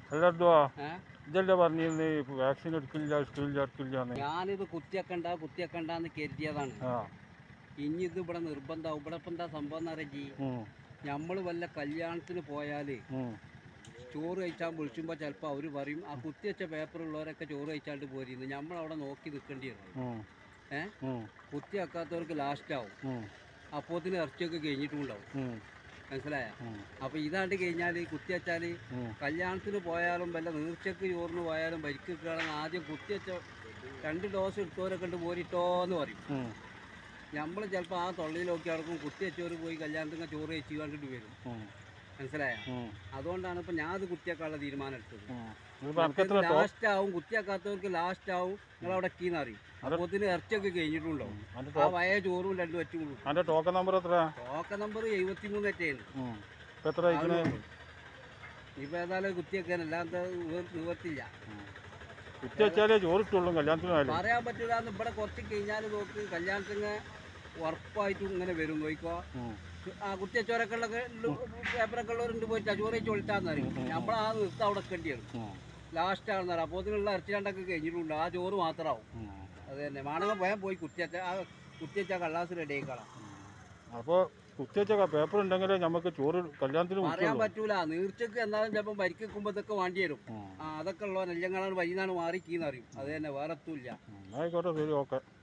അല്ലല്ലോ ഏ? ഇതല്ലേ പറഞ്ഞിരുന്നു വാക്സിൻ എടുക്കില്ല എടുക്കില്ല എടുക്കില്ല ഞാനിത് കുത്തിയക്കണ്ട കുത്തിയക്കണ്ടെന്ന് കരുതിയതാണ് ആ ഇനി ഇത് ഇവിടെ നിർബന്ധം ഇവിടെ ഇപ്പം എന്താ സംഭവം എന്ന് അറിയാം ജി ഉം, നമ്മൾ വല്ല കല്യാണത്തിന് പോയാൽ ഉം, ചോറ് കഴിച്ചാൽ വിളിച്ചുമ്പോൾ ചിലപ്പോൾ അവർ പറയും ആ കുത്തിവെച്ച പേപ്പറുള്ളവരൊക്കെ ചോറ് കഴിച്ചാണ്ട് പോരുന്നു നമ്മൾ അവിടെ നോക്കി നിൽക്കേണ്ടി വരും ഉം, ഏ ഉം, കുത്തി വെക്കാത്തവർക്ക് ലാസ്റ്റ് ആവും ഉം, അപ്പോത്തിന് ഇറച്ചിയൊക്കെ കഴിഞ്ഞിട്ടുണ്ടാവും ഉം, മനസ്സിലായ ഉം, അപ്പോൾ ഇതാണ്ട് കഴിഞ്ഞാൽ കുത്തി വെച്ചാൽ ഉം. കല്യാണത്തിന് പോയാലും വല്ല നീർച്ചക്ക് ചോറിന് പോയാലും പരിക്കുകയാണെങ്കിൽ ആദ്യം കുത്തിവെച്ച രണ്ട് ഡോസ് എടുത്തവരൊക്കെ ഉണ്ട് പോരിട്ടോ എന്ന് പറയും ഉം, നമ്മൾ ചിലപ്പോൾ ആ തൊള്ളിയിലൊക്കെ നടക്കും കുത്തിവെച്ചവർ പോയി കല്യാണത്തിന് ചോറ് കഴിച്ച് കണ്ടിട്ട് വരും ഉം, മനസ്സിലായ ഉം, അതുകൊണ്ടാണ് ഇപ്പം ഞാൻ അത് കുത്തിയേക്കാനുള്ള തീരുമാനം എടുത്തത് ഉം. ഇതിപ്പോ അനക്കെത്ര ടോ- ലാസ്റ്റ് ആവും കുത്തിയാക്കാത്തവർക്ക് ലാസ്റ്റ് ആവും നിങ്ങൾ അവിടെ കീന്ന് അറിയും അത് അപ്പോത്തിന് ഇറച്ചിയൊക്കെ കഴിഞ്ഞിട്ടുണ്ടാവും അതിന്റെ ആ ടോ- വയ ചോറും രണ്ടും ഒറ്റും അതിന്റെ ടോക്കൺ നമ്പർ എത്ര ടോക്കൺ നമ്പർ എഴുപത്തി മൂന്ന് ഒറ്റയാണ് ഉം. ഇപ്പൊ എത്ര അയക്കണേ ഇപ്പൊ ഏതായാലും കുത്തിയൊക്കെ അല്ലാത്ത നിവർത്തില്ല കുത്തി വെച്ചാലേ ചോറിട്ടുള്ളൂ കല്യാണത്തിന് പോയാലേ പറയാൻ പറ്റില്ല ഇവിടെ കുറച്ച് കഴിഞ്ഞാൽ നോക്ക് കല്യാണത്തിന് ഉറപ്പായിട്ടും ഇങ്ങനെ വരും നോക്കോ ഉം, ആ കുത്തിയച്ചോരൊക്കെ ഉള്ള പേപ്പറൊക്കെ ഉള്ളവരുണ്ട് പോയിട്ട് ചോറ് ചോളിട്ടാന്ന് അറിയും നമ്മൾ ആ നിർത്ത അവിടെ കണ്ടിയാണ് ഉം, ലാസ്റ്റ് ആണെന്ന് അറിയാം അപ്പോൾ ഇതിനുള്ള ഇറച്ചി രണ്ടൊക്കെ കഴിഞ്ഞിട്ടുണ്ട് ആ ചോറ് മാത്രമാവും ഉം, അത് തന്നെ വേണമെങ്കിൽ പോയാൽ പോയി കുത്തിയച്ച ആ കുത്തിയച്ച കള്ളാസ് റെഡി ആയിക്കളാം ഉം. അപ്പൊ കുത്തി വെച്ച പേപ്പർ ഉണ്ടെങ്കിലേ നമുക്ക് ചോറ് കല്യാണത്തിന് പറയാൻ കുത്തിയുള്ളൂ പറ്റൂല നീർച്ചക്ക് എന്നാലും ചിലപ്പോൾ പരിക്കുമ്പോൾ ഇതൊക്കെ വേണ്ടി വരും ഉം, ആ അതൊക്കെ ഉള്ള നെല്ലങ്ങളാണ് വൈകുന്നേരം മാറി കീന്നറിയും അത് തന്നെ വേറെ എത്തൂല്ല ഉം. ആയിക്കോട്ടെ ശരി ഓക്കെ